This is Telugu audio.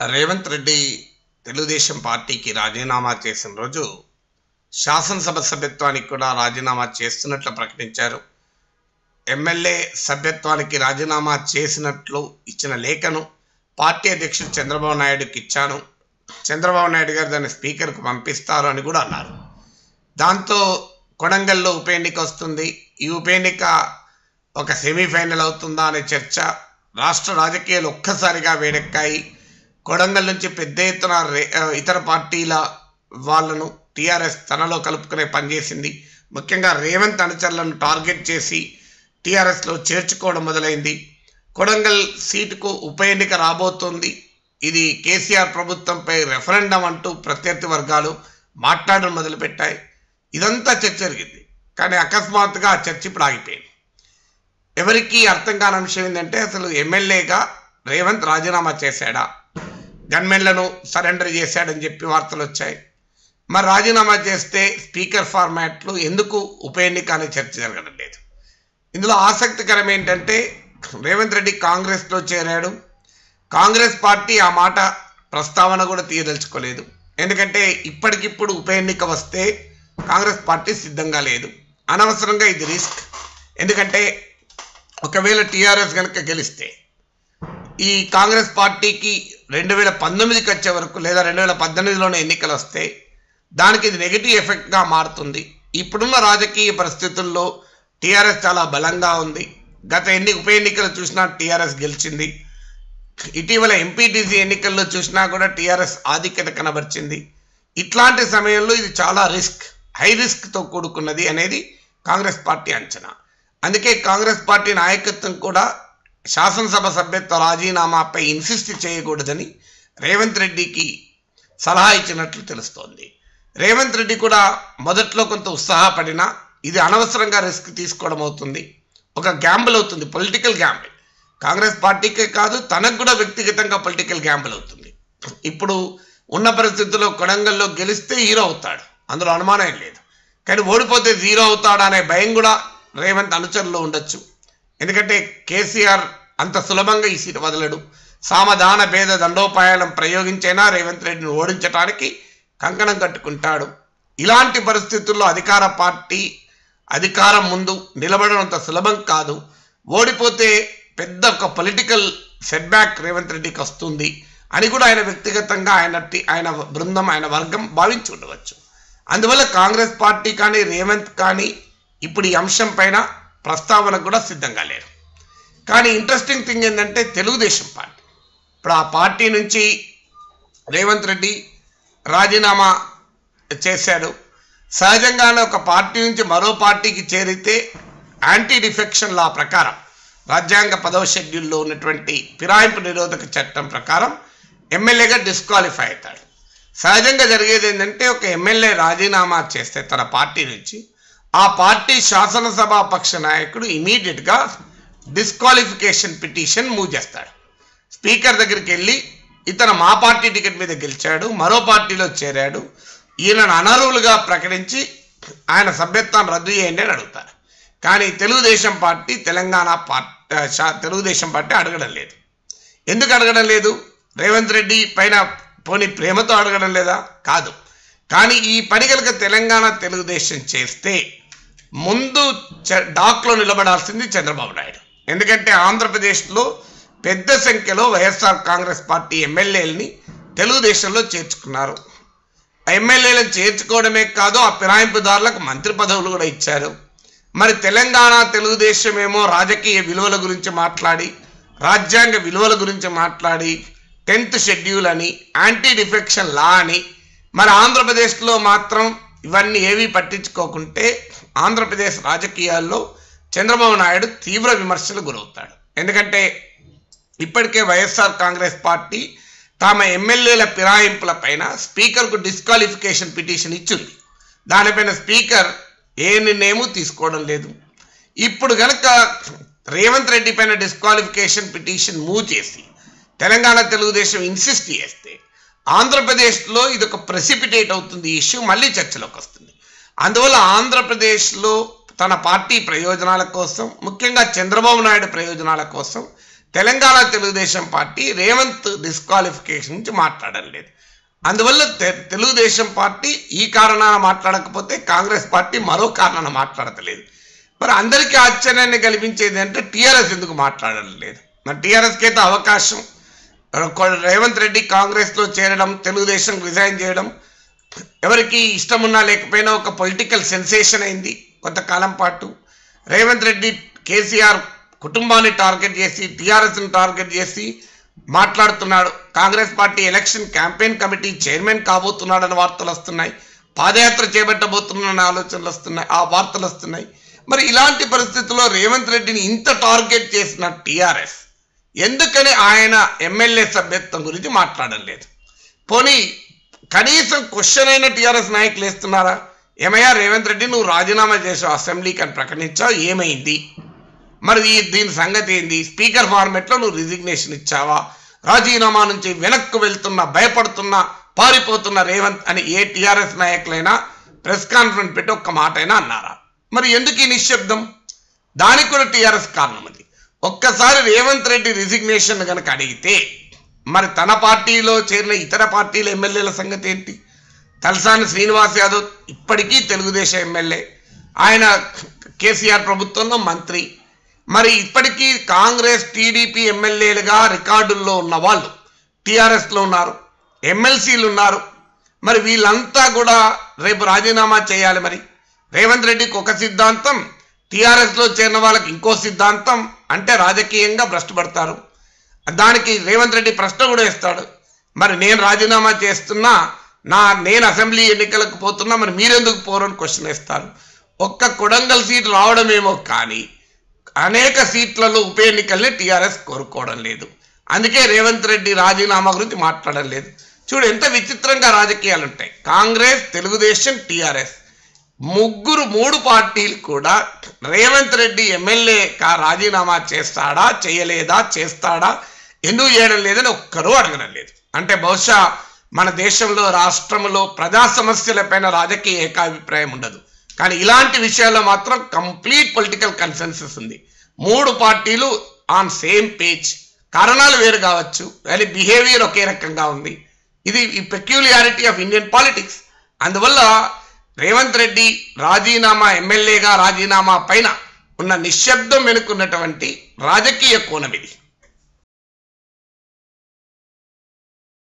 రేవంత్ రెడ్డి తెలుగుదేశం పార్టీకి రాజీనామా చేసిన రోజు శాసనసభ సభ్యత్వానికి కూడా రాజీనామా చేస్తున్నట్లు ప్రకటించారు ఎమ్మెల్యే సభ్యత్వానికి రాజీనామా చేసినట్లు ఇచ్చిన లేఖను పార్టీ అధ్యక్షుడు చంద్రబాబు నాయుడుకి ఇచ్చాను చంద్రబాబు నాయుడు గారు దాన్ని స్పీకర్కు పంపిస్తారు అని కూడా అన్నారు దాంతో కొడంగల్లో ఉప ఎన్నిక వస్తుంది ఈ ఉప ఎన్నిక ఒక సెమీఫైనల్ అవుతుందా అనే చర్చ రాష్ట్ర రాజకీయాలు ఒక్కసారిగా వేడెక్కాయి కొడంగల్ నుంచి పెద్ద ఎత్తున రే- ఆ, ఇతర పార్టీల వాళ్ళను టీఆర్ఎస్ తనలో కలుపుకునే పనిచేసింది ముఖ్యంగా రేవంత్ అనుచరులను టార్గెట్ చేసి టీఆర్ఎస్లో చేర్చుకోవడం మొదలైంది కొడంగల్ సీటుకు ఉప ఎన్నిక రాబోతోంది ఇది కేసీఆర్ ప్రభుత్వంపై రెఫరెండం అంటూ ప్రత్యర్థి వర్గాలు మాట్లాడడం మొదలుపెట్టాయి ఇదంతా చర్చ జరిగింది కానీ అకస్మాత్తుగా ఆ చర్చ ఇప్పుడు ఆగిపోయింది ఎవరికీ అర్థం కాని అంశం ఏంటంటే అసలు ఎమ్మెల్యేగా రేవంత్ రాజీనామా చేశాడా గన్మెన్లను సరెండర్ చేశాడని చెప్పి వార్తలు వచ్చాయి మరి రాజీనామా చేస్తే స్పీకర్ ఫార్మాట్లో ఎందుకు ఉప ఎన్నిక అనే చర్చ జరగడం లేదు ఇందులో ఆసక్తికరం ఏంటంటే రేవంత్ రెడ్డి కాంగ్రెస్లో చేరాడు కాంగ్రెస్ పార్టీ ఆ మాట ప్రస్తావన కూడా తీయదలుచుకోలేదు ఎందుకంటే ఇప్పటికిప్పుడు ఉప ఎన్నిక వస్తే కాంగ్రెస్ పార్టీ సిద్ధంగా లేదు అనవసరంగా ఇది రిస్క్ ఎందుకంటే ఒకవేళ టీఆర్ఎస్ కనుక గెలిస్తే ఈ కాంగ్రెస్ పార్టీకి రెండు వేల పంతొమ్మిదికి వచ్చే వరకు లేదా రెండు వేల పద్దెనిమిదిలోనే ఎన్నికలు వస్తే దానికి ఇది నెగిటివ్ ఎఫెక్ట్గా మారుతుంది ఇప్పుడున్న రాజకీయ పరిస్థితుల్లో టీఆర్ఎస్ చాలా బలంగా ఉంది గత ఎన్ని ఉప ఎన్నికలు చూసినా టీఆర్ఎస్ గెలిచింది ఇటీవల ఎంపీటీసీ ఎన్నికల్లో చూసినా కూడా టీఆర్ఎస్ ఆధిక్యత కనబరిచింది ఇట్లాంటి సమయంలో ఇది చాలా రిస్క్ హై రిస్క్తో కూడుకున్నది అనేది కాంగ్రెస్ పార్టీ అంచనా అందుకే కాంగ్రెస్ పార్టీ నాయకత్వం కూడా శాసనసభ సభ్యత్వ రాజీనామాపై ఇన్సిస్ట్ చేయకూడదని రేవంత్ రెడ్డికి సలహా ఇచ్చినట్లు తెలుస్తోంది రేవంత్ రెడ్డి కూడా మొదట్లో కొంత ఉత్సాహపడినా ఇది అనవసరంగా రిస్క్ తీసుకోవడం అవుతుంది ఒక గ్యాంబుల్ అవుతుంది పొలిటికల్ గ్యాంబుల్ కాంగ్రెస్ పార్టీకే కాదు తనకు కూడా వ్యక్తిగతంగా పొలిటికల్ గ్యాంబుల్ అవుతుంది ఇప్పుడు ఉన్న పరిస్థితుల్లో కొడంగల్లో గెలిస్తే హీరో అవుతాడు అందులో అనుమానం ఏం లేదు కానీ ఓడిపోతే జీరో అవుతాడా అనే భయం కూడా రేవంత్ అనుచరులు ఉండొచ్చు ఎందుకంటే కేసీఆర్ అంత సులభంగా ఈ సీటు వదలడు సామధాన భేద దండోపాయాలను ప్రయోగించైనా రేవంత్ రెడ్డిని ఓడించడానికి కంకణం కట్టుకుంటాడు ఇలాంటి పరిస్థితుల్లో అధికార పార్టీ అధికారం ముందు నిలబడడం అంత సులభం కాదు ఓడిపోతే పెద్ద ఒక పొలిటికల్ సెట్బ్యాక్ రేవంత్ రెడ్డికి వస్తుంది అని కూడా ఆయన వ్యక్తిగతంగా ఆయన టి- ఆయన బృందం ఆయన వర్గం భావించి ఉండవచ్చు అందువల్ల కాంగ్రెస్ పార్టీ కానీ రేవంత్ కానీ ఇప్పుడు ఈ అంశం పైన ప్రస్తావన కూడా సిద్ధంగా లేరు కానీ ఇంట్రెస్టింగ్ థింగ్ ఏంటంటే తెలుగుదేశం పార్టీ ఇప్పుడు ఆ పార్టీ నుంచి రేవంత్ రెడ్డి రాజీనామా చేశాడు సహజంగానే ఒక పార్టీ నుంచి మరో పార్టీకి చేరితే యాంటీ డిఫెక్షన్ లా ప్రకారం రాజ్యాంగ పదవ షెడ్యూల్లో ఉన్నటువంటి ఫిరాయింపు నిరోధక చట్టం ప్రకారం ఎమ్మెల్యేగా డిస్క్వాలిఫై అవుతాడు సహజంగా జరిగేది ఏంటంటే ఒక ఎమ్మెల్యే రాజీనామా చేస్తే తన పార్టీ నుంచి ఆ పార్టీ శాసనసభ పక్ష నాయకుడు ఇమీడియట్గా డిస్క్వాలిఫికేషన్ పిటిషన్ మూవ్ చేస్తాడు స్పీకర్ దగ్గరికి వెళ్ళి ఇతను మా పార్టీ టికెట్ మీద గెలిచాడు మరో పార్టీలో చేరాడు ఈయనను అనర్హులుగా ప్రకటించి ఆయన సభ్యత్వాన్ని రద్దు చేయండి అని అడుగుతారు కానీ Telugu Desam party Telangana party Telugu Desam party అడగడం లేదు ఎందుకు అడగడం లేదు రేవంత్ రెడ్డి పైన పోనీ ప్రేమతో అడగడం లేదా కాదు కానీ ఈ పని కనుక తెలంగాణ తెలుగుదేశం చేస్తే ముందు చ- డాక్లో నిలబడాల్సింది చంద్రబాబు నాయుడు ఎందుకంటే ఆంధ్రప్రదేశ్లో పెద్ద సంఖ్యలో వైఎస్ఆర్ కాంగ్రెస్ పార్టీ ఎమ్మెల్యేలని తెలుగుదేశంలో చేర్చుకున్నారు ఆ ఎమ్మెల్యేలను చేర్చుకోవడమే కాదు ఆ ఫిరాయింపుదారులకు మంత్రి పదవులు కూడా ఇచ్చారు మరి తెలంగాణ తెలుగుదేశం ఏమో రాజకీయ విలువల గురించి మాట్లాడి రాజ్యాంగ విలువల గురించి మాట్లాడి టెన్త్ షెడ్యూల్ అని యాంటీ డిఫెక్షన్ లా అని మరి ఆంధ్రప్రదేశ్లో మాత్రం ఇవన్నీ ఏవీ పట్టించుకోకుంటే ఆంధ్రప్రదేశ్ రాజకీయాల్లో చంద్రబాబు నాయుడు తీవ్ర విమర్శలు గురవుతాడు ఎందుకంటే ఇప్పటికే వైఎస్ఆర్ కాంగ్రెస్ పార్టీ తమ ఎమ్మెల్యేల ఫిరాయింపుల పైన స్పీకర్కు డిస్క్వాలిఫికేషన్ పిటిషన్ ఇచ్చింది దానిపైన స్పీకర్ ఏ నిర్ణయము తీసుకోవడం లేదు ఇప్పుడు గనక రేవంత్ రెడ్డి పైన డిస్క్వాలిఫికేషన్ పిటిషన్ మూవ్ చేసి తెలంగాణ తెలుగుదేశం ఇన్సిస్ట్ చేస్తే ఆంధ్రప్రదేశ్లో ఇది ఒక ప్రెసిపిటేట్ అవుతుంది ఈ ఇష్యూ మళ్ళీ చర్చలోకి వస్తుంది అందువల్ల ఆంధ్రప్రదేశ్లో తన పార్టీ ప్రయోజనాల కోసం ముఖ్యంగా చంద్రబాబు నాయుడు ప్రయోజనాల కోసం తెలంగాణ తెలుగుదేశం పార్టీ రేవంత్ డిస్క్వాలిఫికేషన్ నుంచి మాట్లాడడం లేదు అందువల్ల తె- తెలుగుదేశం పార్టీ ఈ కారణాన మాట్లాడకపోతే కాంగ్రెస్ పార్టీ మరో కారణాన మాట్లాడతలేదు మరి అందరికీ ఆశ్చర్యాన్ని కల్పించేది అంటే టీఆర్ఎస్ ఎందుకు మాట్లాడడం లేదు మరి టీఆర్ఎస్కి అయితే అవకాశం కొ- రేవంత్ రెడ్డి కాంగ్రెస్లో చేరడం తెలుగుదేశం రిజైన్ చేయడం ఎవరికి ఇష్టం ఉన్నా లేకపోయినా ఒక పొలిటికల్ సెన్సేషన్ అయింది కొంతకాలం పాటు రేవంత్ రెడ్డి కేసీఆర్ కుటుంబాన్ని టార్గెట్ చేసి టీఆర్ఎస్ని టార్గెట్ చేసి మాట్లాడుతున్నాడు Congress party election campaign committee chairman కాబోతున్నాడని వార్తలు వస్తున్నాయి పాదయాత్ర చేపట్టబోతున్న ఆలోచనలు వస్తున్నాయి ఆ వార్తలు వస్తున్నాయి మరి ఇలాంటి పరిస్థితుల్లో రేవంత్ రెడ్డిని ఇంత టార్గెట్ చేసిన టీఆర్ఎస్ ఎందుకని ఆయన ఎమ్మెల్యే సభ్యత్వం గురించి మాట్లాడలేదు పోనీ కనీసం క్వశ్చన్ అయిన టీఆర్ఎస్ నాయకులు వేస్తున్నారా ఏమయ్యా రేవంత్ రెడ్డి నువ్వు రాజీనామా చేసావు అసెంబ్లీకి అని ప్రకటించావు ఏమైంది మరి ఈ దీని సంగతి ఏంది స్పీకర్ ఫార్మెట్లో నువ్వు రిజిగ్నేషన్ ఇచ్చావా రాజీనామా నుంచి వెనక్కు వెళ్తున్న భయపడుతున్న పారిపోతున్న రేవంత్ అని ఏ టీఆర్ఎస్ నాయకులైనా ప్రెస్ కాన్ఫరెన్స్ పెట్టి ఒక్క మాట అయినా అన్నారా మరి ఎందుకు ఈ నిశ్శబ్దం దానికి కూడా టీఆర్ఎస్ కారణం అది ఒక్కసారి రేవంత్ రెడ్డి రిజిగ్నేషన్ కనుక అడిగితే మరి తన పార్టీలో చేరిన ఇతర పార్టీల ఎమ్మెల్యేల సంగతి ఏంటి తలసాని శ్రీనివాస్ యాదవ్ ఇప్పటికీ తెలుగుదేశం ఎమ్మెల్యే ఆయన కేసీఆర్ ప్రభుత్వంలో మంత్రి మరి ఇప్పటికీ కాంగ్రెస్ టీడీపీ ఎమ్మెల్యేలుగా రికార్డుల్లో ఉన్న వాళ్ళు టీఆర్ఎస్లో ఉన్నారు ఎమ్మెల్సీలు ఉన్నారు మరి వీళ్ళంతా కూడా రేపు రాజీనామా చేయాలి మరి రేవంత్ రెడ్డికి ఒక సిద్ధాంతం టీఆర్ఎస్లో చేరిన వాళ్ళకి ఇంకో సిద్ధాంతం అంటే రాజకీయంగా భ్రష్టపడతారు దానికి రేవంత్ రెడ్డి ప్రశ్న కూడా వేస్తాడు మరి నేను రాజీనామా చేస్తున్నా నా నేను అసెంబ్లీ ఎన్నికలకు పోతున్నా మరి మీరెందుకు పోరు అని క్వశ్చన్ వేస్తారు ఒక్క కొడంగల్ సీట్ రావడమేమో కానీ అనేక సీట్లలో ఉప ఎన్నికల్ని టీఆర్ఎస్ కోరుకోవడం లేదు అందుకే రేవంత్ రెడ్డి రాజీనామా గురించి మాట్లాడడం లేదు చూడు ఎంత విచిత్రంగా రాజకీయాలు ఉంటాయి కాంగ్రెస్ తెలుగుదేశం టీఆర్ఎస్ ముగ్గురు మూడు పార్టీలు కూడా రేవంత్ రెడ్డి ఎమ్మెల్యేగా రాజీనామా చేస్తాడా చేయలేదా చేస్తాడా ఎందుకు చేయడం లేదని ఒక్కరూ అడగడం లేదు అంటే బహుశా మన దేశంలో రాష్ట్రంలో ప్రజా సమస్యలపైన రాజకీయ ఏకాభిప్రాయం ఉండదు కానీ ఇలాంటి విషయాల్లో మాత్రం కంప్లీట్ పొలిటికల్ కన్సెన్సస్ ఉంది మూడు పార్టీలు ఆన్ సేమ్ పేజ్ కారణాలు వేరు కావచ్చు కానీ బిహేవియర్ ఒకే రకంగా ఉంది ఇది ఈ పెక్యులియారిటీ ఆఫ్ ఇండియన్ పాలిటిక్స్ అందువల్ల రేవంత్ రెడ్డి రాజీనామా ఎమ్మెల్యేగా రాజీనామా పైన ఉన్న నిశ్శబ్దం వెనుకున్నటువంటి రాజకీయ కోణం ఇది